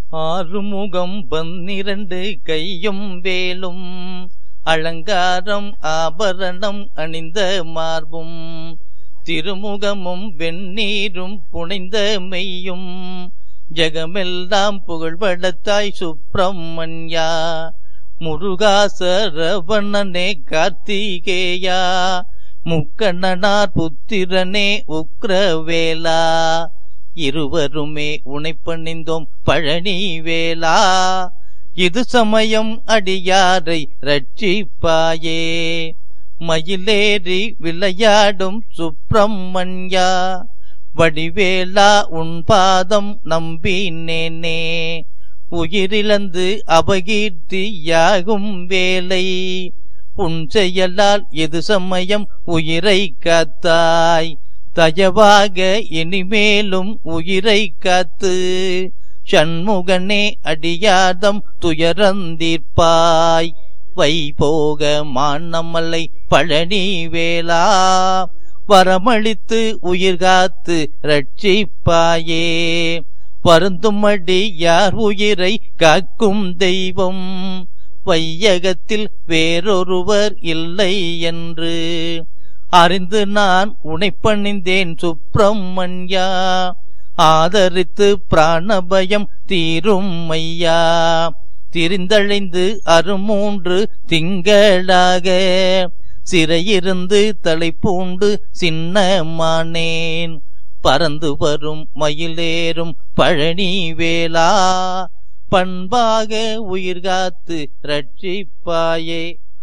ஆறுமுகம் பன்னிரண்டு கையும் வேலும் அலங்காரம் ஆபரணம் அணிந்த மார்பும் திருமுகமும் வெந்நீரும் புனைந்த மெய்யும் ஜெகமெல்லாம் புகழ்படத்தாய் சுப்பிரமணியா முருகாசரவணனே கார்த்திகேயா முக்கண்ணனார் புத்திரனே உக்ரவேலா இருவருமே உனைப்பணிந்தோம் பழனி வேலா இது சமயம் அடியாரை ரட்சிப்பாயே மயிலேறி விளையாடும் சுப்பிரமணியா வடிவேலா உன் பாதம் நம்பினேனே உயிரிழந்து அபகீர்த்தியாகும் வேலை உன் செயலால் எது சமயம் உயிரை காத்தாய் தயவாக இனிமேலும் உயிரை காத்து சண்முகனே அடியாதம் துயரந்தீர்ப்பாய் வைபோக மானமல்லை பழனி வேளா வரமளித்து உயிர் காத்து ரட்சிப்பாயே வருந்துமடி யார் உயிரை காக்கும் தெய்வம் வையகத்தில் வேறொருவர் இல்லை என்று அறிந்து நான் உனைப்பணிந்தேன் சுப்பிரமணியா ஆதரித்து பிராணபயம் தீரும் ஐயா திரிந்தழைந்து அருமூன்று திங்களாக சிறையிருந்து தலை பூண்டு சின்னமானேன் பறந்து வரும் மயிலேறும் பழனி வேளா பண்பாக உயிர் காத்து ரட்சிப்பாயே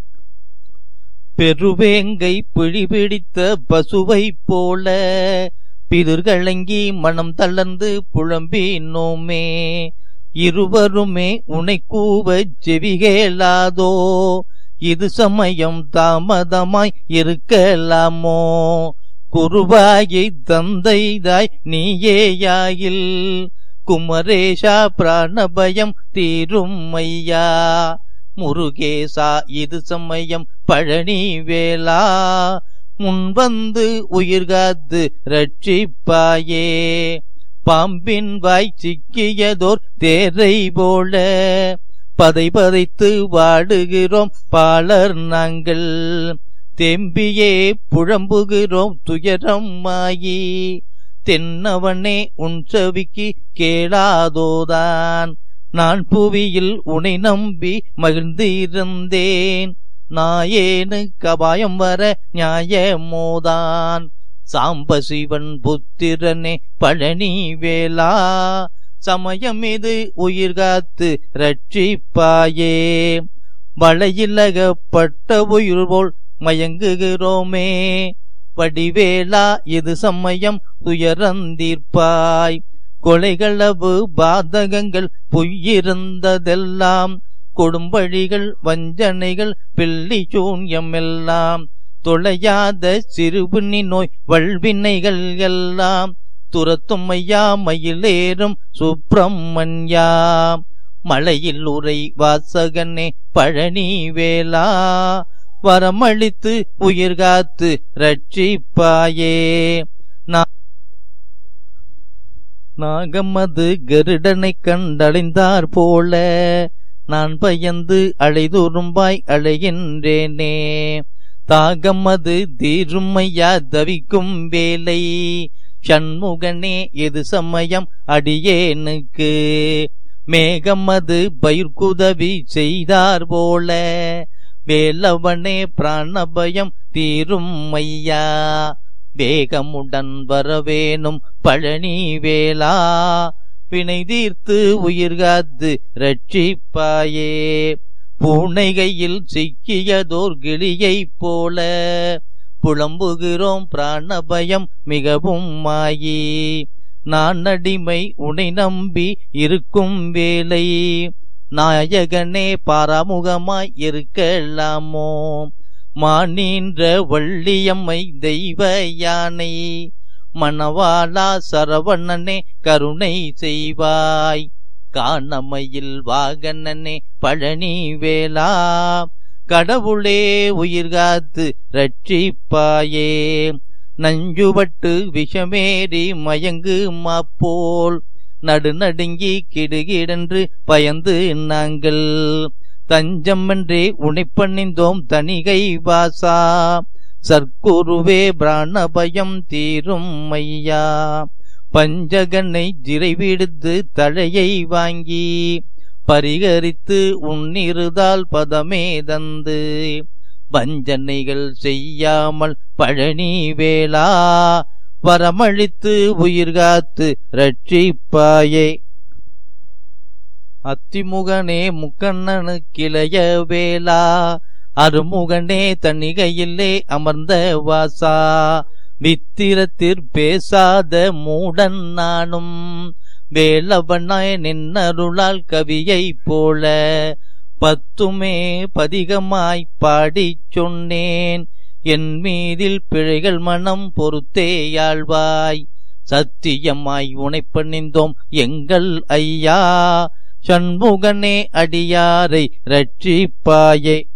பெருவேங்கை பிடிபிடித்த பசுவை போல பிதிர்களங்கி மனம் தளர்ந்து புழம்பினோமே இருவருமே உனை கூவ செவிகேளாதோ இது சமயம் தாமதமாய் இருக்கலாமோ குருவாயை தந்தைதாய் நீயேயாயில் குமரேஷா பிராணபயம் தீரும் ஐயா முருகேசா இது சமயம் பழனி வேளா முன்வந்து உயிர் காத்து ரட்சிப்பாயே பாம்பின் வாய் சிக்கியதோர் தேரை போல பதை பதைத்து வாடுகிறோம் பாலர் நாங்கள் தெம்பியே புழம்புகிறோம் துயரம் ஆயி தென்னவனே உன் செவிக்கு கேளாதோதான் நான் புவியில் உனை நம்பி மகிழ்ந்திருந்தேன் நாயேனு கபாயம் வர நியாயமோதான் சாம்பசிவன் புத்திரனே பழனி வேளா சமயம் இது உயிர் காத்து ரட்சிப்பாயே வளையிலகப்பட்ட உயிர் போல் மயங்குகிறோமே வடிவேலா இது சமயம் துயரந்தீர்ப்பாய் கொலைகளவு பாதகங்கள் பொய்யிருந்ததெல்லாம் கொடும்பழிகள் வஞ்சனைகள் வெள்ளி சூன்யம் எல்லாம் தொலையாத சிறுபின்னி நோய் வல்வினைகள் எல்லாம் துரத்தும் ஐயா மயிலேறும் சுப்பிரமணியா மலையில் உரை வாசகனே பழனி வேளா வரமளித்து உயிர் காத்து ரட்சிப்பாயே நாகமது கருடனை கண்டடைந்தார் போல நான் பயந்து அழைதுரும்பாய் அழைகின்றேனே தாகமது தீருமையா தவிக்கும் வேலை சண்முகனே எது சமயம் அடியேனுக்கு மேகமது பயிர்குதவி செய்தார் போல வேலவனே பிராணபயம் தீரும் ஐயா வேகமுடன் வரவேணும் பழனி வேளா வினை தீர்த்து உயிர் காத்து ரட்சிப்பாயே பூனைகையில் சிக்கியதோர் கிளியைப் போல புலம்புகிறோம் பிராணபயம் மிகவும் மாயி நான் அடிமை உனை நம்பி இருக்கும் வேலை நாயகனே பாராமுகமாய் இருக்கலாமோ மானீன்ற வள்ளியம்மை தெய்வ யானை மணவாளா சரவணனே கருணை செய்வாய் காணமையில் வாகனனே பழனி வேளா கடவுளே உயிர் காத்து ரட்சிப்பாயே நஞ்சுபட்டு விஷமேறி மயங்கு மாப்போல் நடுநடுங்கி கிடுகிடென்று பயந்து நாங்கள் தஞ்சமென்றே உனைப்பணிந்தோம் தணிகை வாசா சர்க்குருவே பிராணபயம் தீரும் ஐயா பஞ்சகனை திரைவிடுத்து தழையை வாங்கி பரிகரித்து உன்னிருதால் பதமே தந்து வஞ்சனைகள் செய்யாமல் பழனி வேளா வரமழித்து உயிர்காத்து ரட்சிப்பாயே அத்திமுகனே முக்கண்ணனு கிளைய வேளா அருமுகனே தணிகையிலே அமர்ந்த வாசா வித்திரத்திற் பேசாத மூடன் நானும் வேலவனாய் நின்னருளால் கவியைப் போல பத்துமே பதிகமாய் பாடிச் சொன்னேன் என் மீதில் பிழைகள் மனம் பொறுத்தேயாழ்வாய் சத்தியமாய் உனைப்பணிந்தோம் எங்கள் ஐயா சண்முகனே அடியாரை ரட்சிப்பாயே